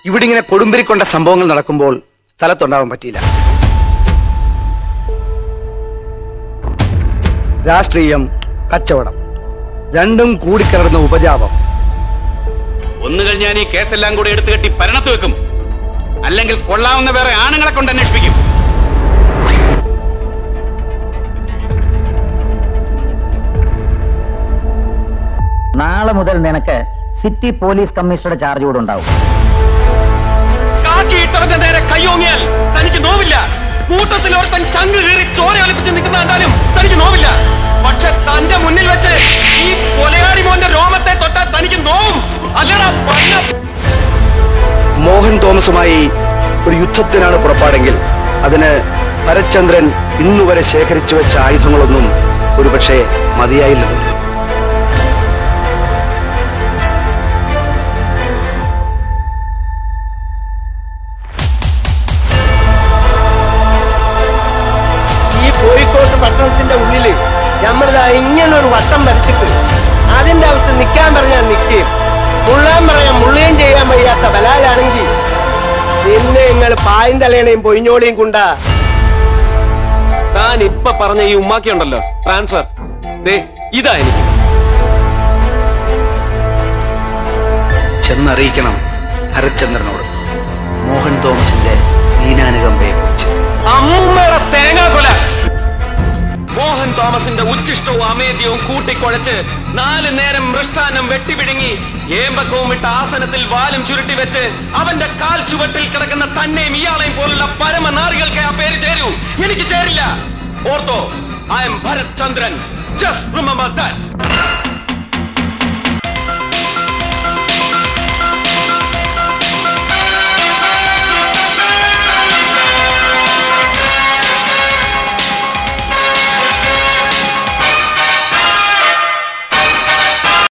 ഇവിടെ ഇങ്ങനെ കൊടുമ്പിരിക്കൊണ്ട സംഭവങ്ങൾ നടക്കുമ്പോൾ സ്ഥലത്തുണ്ടാവാൻ പറ്റിയില്ല രാഷ്ട്രീയം കച്ചവടം രണ്ടും കൂടിക്കലർന്ന ഉപജാപം ഒന്നുകൾ ഞാൻ ഈ കേസെല്ലാം കൂടി എടുത്തു കെട്ടി ഭരണത്ത് വെക്കും അല്ലെങ്കിൽ കൊള്ളാവുന്ന വേറെ ആണുങ്ങളെ കൊണ്ട് അന്വേഷിപ്പിക്കും നാളെ മുതൽ നിനക്ക് സിറ്റി പോലീസ് കമ്മീഷണറുടെ ചാർജ് കൂടെ ഉണ്ടാവും കാക്കിയിട്ടവന്റെ നേരെ കയ്യോങ്ങിയാൽ തനിക്ക് നോവില്ല കൂട്ടത്തിൽ ഒരുത്തൻ ചങ്ക് കീറി ചോര ഒലിപ്പിച്ച് നിൽക്കുന്ന കണ്ടാലും തനിക്ക് നോവില്ല പക്ഷെ തന്റെ മുന്നിൽ വെച്ച് ഈ കൊലയാടി മോന്റെ രോമത്തെ തൊട്ടാൽ തനിക്ക് നോവും അല്ലടാ പന്ന മോഹൻ തോമസുമായി ഒരു യുദ്ധത്തിനാണ് പുറപ്പാടെങ്കിൽ അതിന് ഭരത്ചന്ദ്രൻ ഇന്നുവരെ ശേഖരിച്ചു വെച്ച ആയുധങ്ങളൊന്നും ഒരുപക്ഷെ മതിയായില്ലെന്ന് ഈ കോഴിക്കോട്ട് പട്ടണത്തിന്റെ ഉള്ളില് നമ്മളിതാ ഇങ്ങനെ ഒരു വട്ടം വരച്ചിട്ട് അതിന്റെ അകത്ത് നിൽക്കാൻ പറഞ്ഞാൽ നിൽക്കുകയും മുള്ളാൻ പറയാൻ മുള്ളുകയും ചെയ്യാൻ വയ്യാത്ത ബലാലാണെങ്കിൽ പിന്നെ നിങ്ങൾ പായും തലേണയും പൊയിഞ്ഞോളിയും കൊണ്ടാ താൻ ഇപ്പൊ പറഞ്ഞ ഈ ഉമ്മാക്കി ഉണ്ടല്ലോ ട്രാൻസ്ഫർ ദേ ഇതാ എനിക്ക് ചെന്നറിയിക്കണം ഭരത്ചന്ദ്രനോട് മോഹൻ തോമസിന്റെ ദീനാനുകമ്പയെ കുറിച്ച് അമ്മൂമ്മയുടെ തേങ്ങാക്കൊല മോഹൻ തോമസിന്റെ ഉച്ചിഷ്ടവും അമേദ്യവും കൂട്ടിക്കുഴച്ച് നാല് നേരം മൃഷ്ടാനം വെട്ടിപിടുങ്ങി ഏമ്പക്കവും ഇട്ട ആസനത്തിൽ വാലും ചുരുട്ടി വെച്ച് അവന്റെ കാൽ ചുവട്ടിൽ കിടക്കുന്ന തന്നെയും ഇയാളെയും പോലുള്ള പരമനാറികൾക്ക് ആ പേര് ചേരൂ എനിക്ക് ചേരില്ല ഓർത്തോ I am Bharath Chandran just remember that